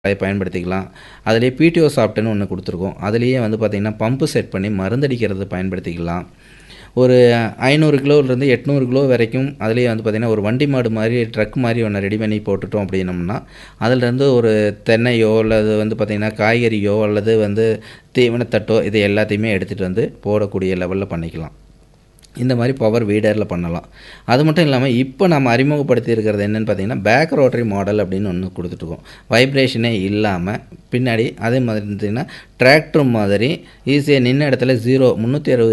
அதை பயன்படுத்திக்கலாம் அதிலேயே பிடிஓ சாஃப்ட்னு ஒன்று கொடுத்துருக்கோம் அதுலேயே வந்து பார்த்திங்கன்னா பம்பு செட் பண்ணி மருந்தடிக்கிறது பயன்படுத்திக்கலாம் ஒரு ஐநூறு கிலோவிலேருந்து எட்நூறு கிலோ வரைக்கும் அதுலேயே வந்து பார்த்திங்கன்னா ஒரு வண்டி மாடு மாதிரி ட்ரக் மாதிரி ஒன்று ரெடி பண்ணி போட்டுட்டோம் அப்படின்னம்னா அதிலேருந்து ஒரு தென்னையோ அல்லது வந்து பார்த்திங்கன்னா காய்கறியோ அல்லது வந்து தீவனத்தட்டோ இது எல்லாத்தையுமே எடுத்துகிட்டு வந்து போடக்கூடிய லெவலில் பண்ணிக்கலாம் இந்த மாதிரி பவர் வீடரில் பண்ணலாம் அது மட்டும் இல்லாமல் இப்போ நம்ம அறிமுகப்படுத்தி இருக்கிறது என்னென்னு பார்த்தீங்கன்னா பேக் ரோட்டரி மாடல் அப்படின்னு ஒன்று கொடுத்துட்ருக்கோம் வைப்ரேஷனே இல்லாமல் பின்னாடி அதே மாதிரி இருந்ததுன்னா டிராக்டர் மாதிரி ஈஸியாக நின்ன இடத்துல ஜீரோ முந்நூற்றி அறுபது